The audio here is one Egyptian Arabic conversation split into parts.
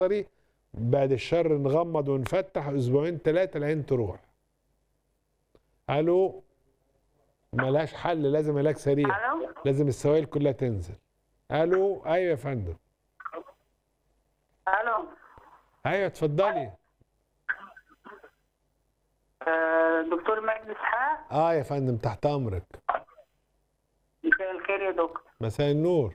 نظري بعد الشر نغمض ونفتح اسبوعين ثلاثه العين تروح الو ملهاش حل لازم علاج سريع الو لازم السوائل كلها تنزل الو ايوه يا فندم الو ايوه اتفضلي آه، دكتور مجدي اسحاق اه يا فندم تحت امرك مساء الخير يا دكتور مساء النور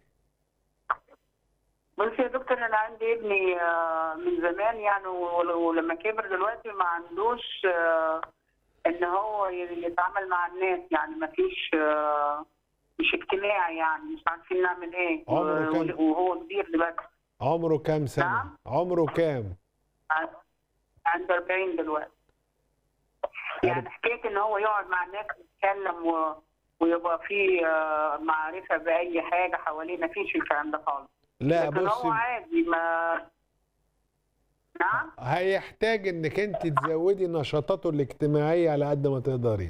بص يا دكتور انا عندي ابني آه، من زمان يعني ول- ولما كبر دلوقتي ما عندوش آه، ان هو ي- يتعامل مع الناس يعني ما فيش آه، مش اجتماعي يعني مش عارفين نعمل ايه عمره كام؟ و- وهو كبير دلوقتي عمره كام سنه نعم. عمره كام عنده 40 دلوقتي يعني حكايه ان هو يقعد مع الناس ويتكلم و... ويبقى في آه، معرفه باي حاجه حواليه ما فيش الكلام ده خالص لا لكن هو بصي عادي ما نعم هيحتاج انك انت تزودي نشاطاته الاجتماعيه على قد ما تقدري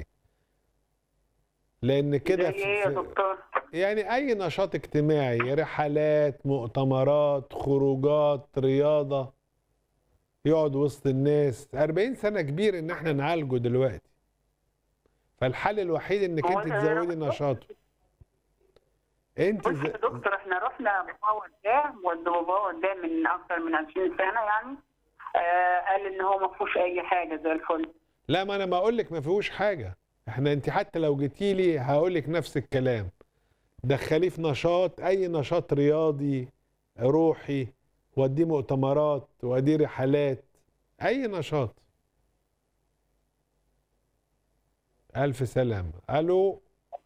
لان كده زي ايه يا في- دكتور يعني اي نشاط اجتماعي رحلات مؤتمرات خروجات رياضه يقعد وسط الناس 40 سنه كبير ان احنا نعالجه دلوقتي فالحل الوحيد انك هو انت أنا- تزودي نشاطه انت بص ز... يا دكتور احنا رحنا بابا قدام ودوا بابا قدام من اكثر من 20 سنه يعني آه قال ان هو ما فيهوش اي حاجه زي الفل لا ما انا ما اقول لك ما فيهوش حاجه احنا انت حتى لو جيتي لي هقول لك نفس الكلام دخليه في نشاط اي نشاط رياضي روحي وديه مؤتمرات وديه رحلات اي نشاط الف سلامه الو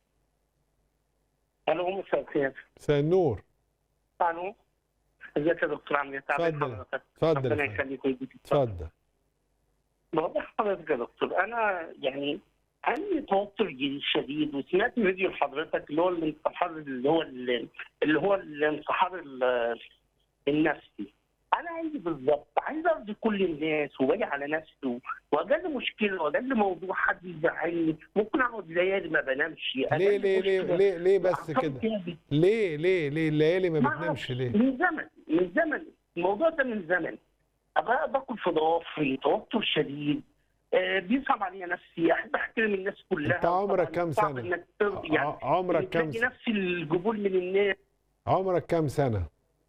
الو مساء الخير مساء النور الو ازيك يا دكتور عامل ايه؟ تعبان اتفضل. حضرتك اتفضل ربنا يا فندم. يخليك ويديك اتفضل بقول لحضرتك يا دكتور انا يعني عندي توتر شديد وسمعت فيديو لحضرتك اللي هو الانتحار اللي هو اللي هو الانتحار ال- النفسي انا عندي بالظبط عايز ارضي كل الناس وباجي على نفسي واجل مشكله واجل موضوع حد يزعلني ممكن اقعد ليالي ما بنامش ليه أجل ليه ليه مشكلة ليه ليه بس وأعصابي كده تعبت. ليه ليه ليه الليالي ما ما بتنامش أعرفش. ليه من زمن من زمن الموضوع ده من زمن ابقى باكل في ضوافري توتر شديد آه بيصعب عليا نفسي احب احترم الناس كلها أنت عمرك طبعاً كام صعب سنة؟ انك ترضي يعني ع- عمرك كام تلاقي سنة نفس القبول من الناس عمرك كام سنة؟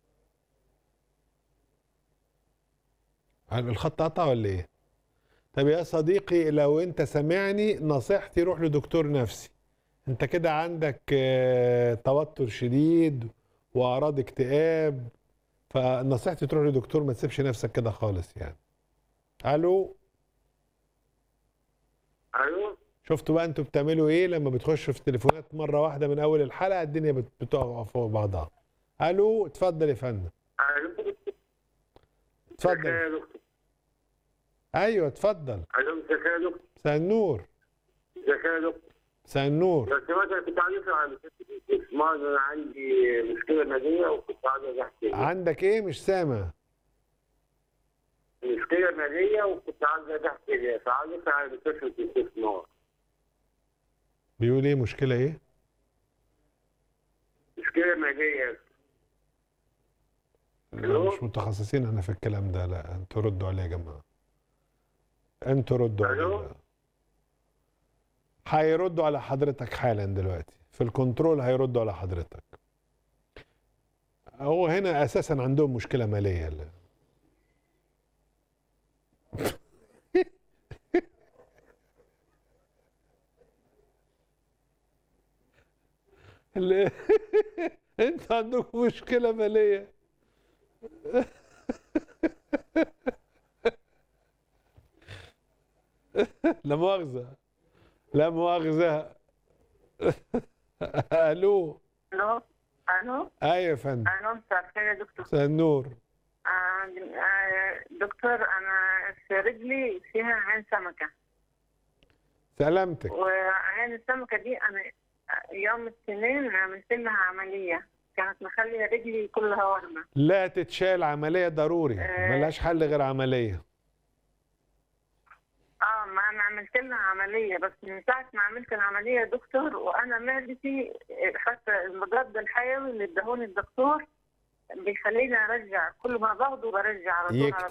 هل الخط قطع ولا ايه؟ طب يا صديقي لو انت سامعني نصيحتي روح لدكتور نفسي انت كده عندك آه، توتر شديد واعراض اكتئاب فنصيحتي تروح لدكتور ما تسيبش نفسك كده خالص يعني الو الو شفتوا بقى انتوا بتعملوا ايه لما بتخشوا في تليفونات مره واحده من اول الحلقه الدنيا بت- بتقع فوق بعضها الو اتفضل يا فندم الو اتفضل يا دكتور ايوه اتفضل الو مساء يا دكتور مساء النور مساء يا دكتور مساء النور لو سمحت انا كنت عايز اسال عن اسمع انا عندي مشكله ماليه وكنت عايز احكي عندك ايه مش سامع مشكله ماليه وكنت عايز احكي ليها فعايز اسال عن مستشفى الاستثمار بيقول ايه مشكله ايه مشكله ماليه لا مش متخصصين احنا في الكلام ده لا انتوا ردوا عليه يا جماعه انتوا ردوا ألو؟ عليه هيردوا على حضرتك حالا دلوقتي في الكنترول هيردوا على حضرتك هو هنا اساسا عندهم مشكله ماليه لا. ال- انت عندكم مشكله ماليه لا مؤاخذة لا مؤاخذة الو الو الو ايوه يا فندم الو مساء الخير يا دكتور مساء النور آه، آه، دكتور انا في رجلي فيها عين سمكه سلامتك وعين السمكه دي انا يوم السنين عملت لها عمليه كانت مخليه رجلي كلها ورمه لا تتشال عملية ضروري آه. ملهاش حل غير عملية اه ما انا عملت لها عمليه بس من ساعه ما عملت العمليه يا دكتور وانا معدتي حتى المضاد الحيوي اللي اداهوني الدكتور بيخليني ارجع كل ما باخده برجع على طول على